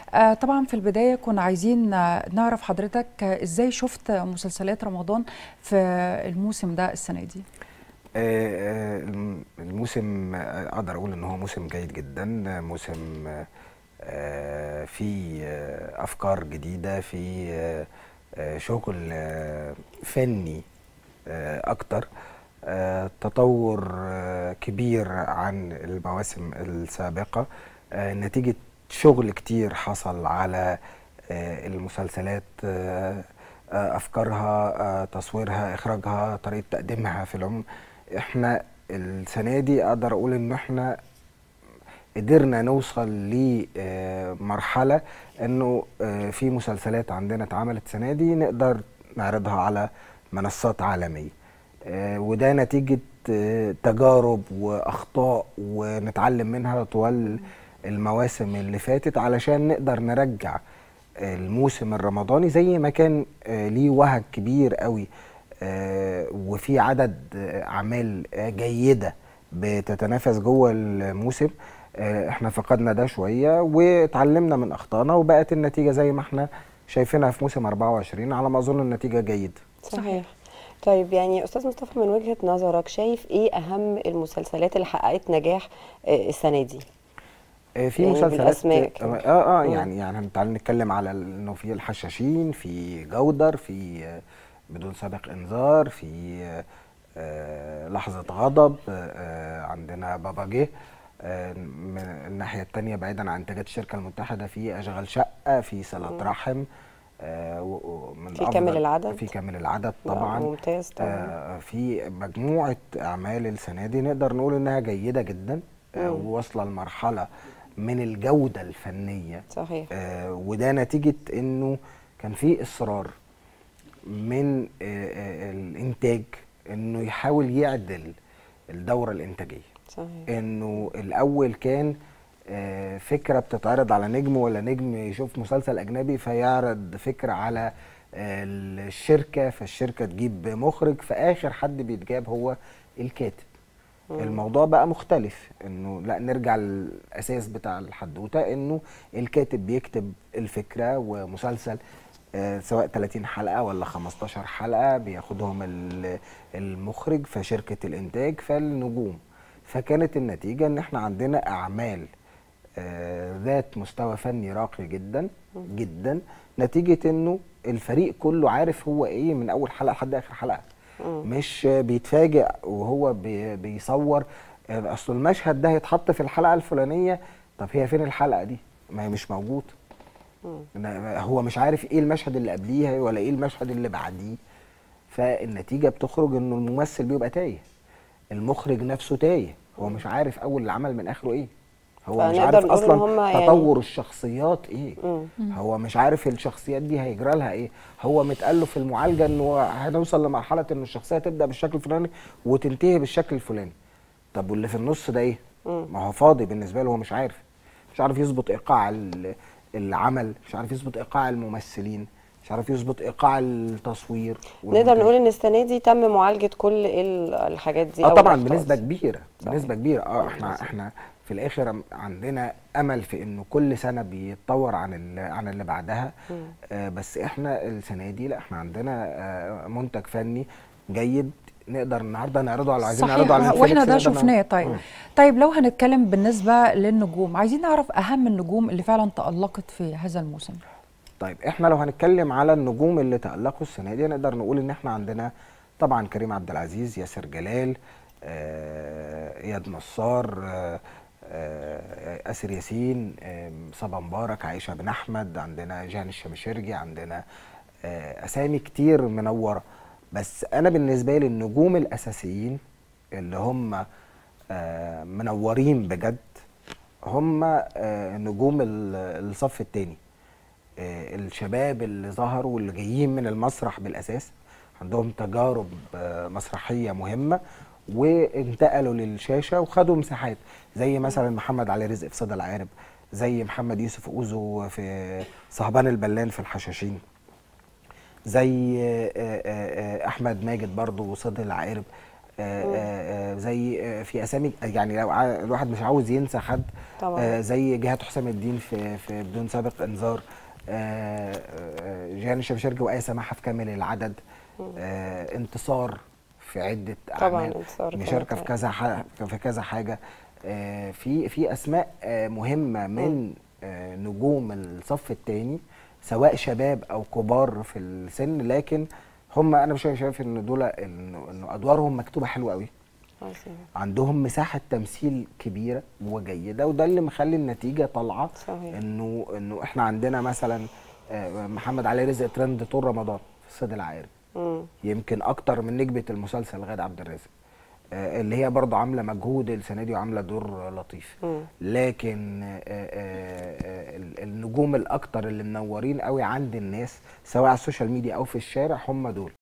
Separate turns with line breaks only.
آه طبعا في البدايه كنا عايزين نعرف حضرتك ازاي شفت مسلسلات رمضان في الموسم ده السنه دي
الموسم اقدر اقول ان هو موسم جيد جدا موسم فيه افكار جديده في شغل فني اكتر تطور كبير عن المواسم السابقه نتيجه شغل كتير حصل على المسلسلات افكارها تصويرها اخراجها طريقه تقديمها في العموم احنا السنه دي اقدر اقول ان احنا قدرنا نوصل لمرحله انه في مسلسلات عندنا اتعملت السنه دي نقدر نعرضها على منصات عالميه وده نتيجه تجارب واخطاء ونتعلم منها طوال المواسم اللي فاتت علشان نقدر نرجع الموسم الرمضاني زي ما كان ليه وهج كبير قوي وفي عدد اعمال جيده بتتنافس جوه الموسم احنا فقدنا ده شويه واتعلمنا من اخطائنا وبقت النتيجه زي ما احنا شايفينها في موسم 24 على ما اظن النتيجه جيده
صحيح طيب يعني استاذ مصطفى من وجهه نظرك شايف ايه اهم المسلسلات اللي حققت نجاح السنه دي
في يعني مسلسلات اه اه يعني يعني تعالى نتكلم على انه في الحشاشين في جودر في بدون سابق انذار في آه لحظه غضب آه عندنا بابا جه آه من الناحيه الثانيه بعيدا عن انتاجات الشركه المتحده في اشغال شقه في صله رحم
من في كامل العدد
في كامل العدد طبعا
ممتاز طبعا
في مجموعه اعمال السنه دي نقدر نقول انها جيده جدا وواصله لمرحله من الجوده الفنيه
صحيح
آه وده نتيجه انه كان في اصرار من آه آه الانتاج انه يحاول يعدل الدوره الانتاجيه
صحيح
انه الاول كان آه فكره بتتعرض على نجم ولا نجم يشوف مسلسل اجنبي فيعرض فكره على آه الشركه فالشركه تجيب مخرج فاخر حد بيتجاب هو الكاتب الموضوع بقى مختلف انه لا نرجع للاساس بتاع الحدوته انه الكاتب بيكتب الفكره ومسلسل آه سواء 30 حلقه ولا 15 حلقه بياخدهم المخرج فشركه الانتاج فالنجوم فكانت النتيجه ان احنا عندنا اعمال آه ذات مستوى فني راقي جدا جدا نتيجه انه الفريق كله عارف هو ايه من اول حلقه لحد اخر حلقه مش بيتفاجئ وهو بي بيصور اصل المشهد ده هيتحط في الحلقه الفلانيه طب هي فين الحلقه دي ما هي مش موجود هو مش عارف ايه المشهد اللي قبليه ولا ايه المشهد اللي بعديه فالنتيجه بتخرج انه الممثل بيبقى تايه المخرج نفسه تايه هو مش عارف اول العمل من اخره ايه هو مش عارف اصلا تطور يعني الشخصيات ايه مم. هو مش عارف الشخصيات دي هيجرى لها ايه هو متقال له في المعالجه انه هنوصل لمرحله ان الشخصيه تبدا بالشكل الفلاني وتنتهي بالشكل الفلاني طب واللي في النص ده ايه مم. ما هو فاضي بالنسبه له هو مش عارف مش عارف يظبط ايقاع العمل مش عارف يظبط ايقاع الممثلين مش عارف يظبط ايقاع التصوير
نقدر نقول ان السنه دي تم معالجه كل الحاجات دي
اه طبعا بنسبه كبيره بنسبه كبيره اه احنا احنا في الاخر عندنا امل في انه كل سنه بيتطور عن عن اللي بعدها آه بس احنا السنه دي لا احنا عندنا آه منتج فني جيد نقدر النهارده نعرضه على عايزين نعرضه على
واحنا ده شفناه طيب مم. طيب لو هنتكلم بالنسبه للنجوم عايزين نعرف اهم النجوم اللي فعلا تالقت في هذا الموسم
طيب احنا لو هنتكلم على النجوم اللي تالقوا السنه دي نقدر نقول ان احنا عندنا طبعا كريم عبد العزيز ياسر جلال آه اياد نصار آه آه اسر ياسين آه صبا مبارك عائشه بن احمد عندنا جان الشمشرجي عندنا آه اسامي كتير منوره بس انا بالنسبه لي النجوم الاساسيين اللي هم منورين بجد هم نجوم الصف الثاني الشباب اللي ظهروا واللي جايين من المسرح بالاساس عندهم تجارب مسرحيه مهمه وانتقلوا للشاشه وخدوا مساحات زي مثلا محمد علي رزق في صدى العارب زي محمد يوسف اوزو في صهبان البلان في الحشاشين زي احمد ماجد برضو وصدى العارب آه، آه، آه، زي آه، في اسامي يعني لو ع- الواحد مش عاوز ينسى حد
طبعاً.
آه، زي جهاد حسام الدين في في بدون سابق انذار آه، آه، جيهان الشمشرجي وآية سماحة في كامل العدد آه، انتصار في عدة
طبعاً
أعمال
انتصار كانت-
مشاركة في كذا ح- في كذا حاجة آه، في في أسماء آه، مهمة من آه، نجوم الصف الثاني سواء شباب أو كبار في السن لكن هم أنا شايف شايف إن دول إنه إنه أدوارهم مكتوبة حلوة قوي
عظيم
عندهم مساحة تمثيل كبيرة وجيدة وده اللي مخلي النتيجة طالعة
صحيح.
انه انه احنا عندنا مثلا آه، محمد علي رزق ترند طول رمضان في الصيد العائري
مم.
يمكن اكتر من نجمة المسلسل غادة عبد الرازق آه، اللي هي برضه عاملة مجهود السنة دي وعاملة دور لطيف
مم.
لكن آه، آه، آه، ال- النجوم الاكتر اللي منورين قوي عند الناس سواء على السوشيال ميديا او في الشارع هم دول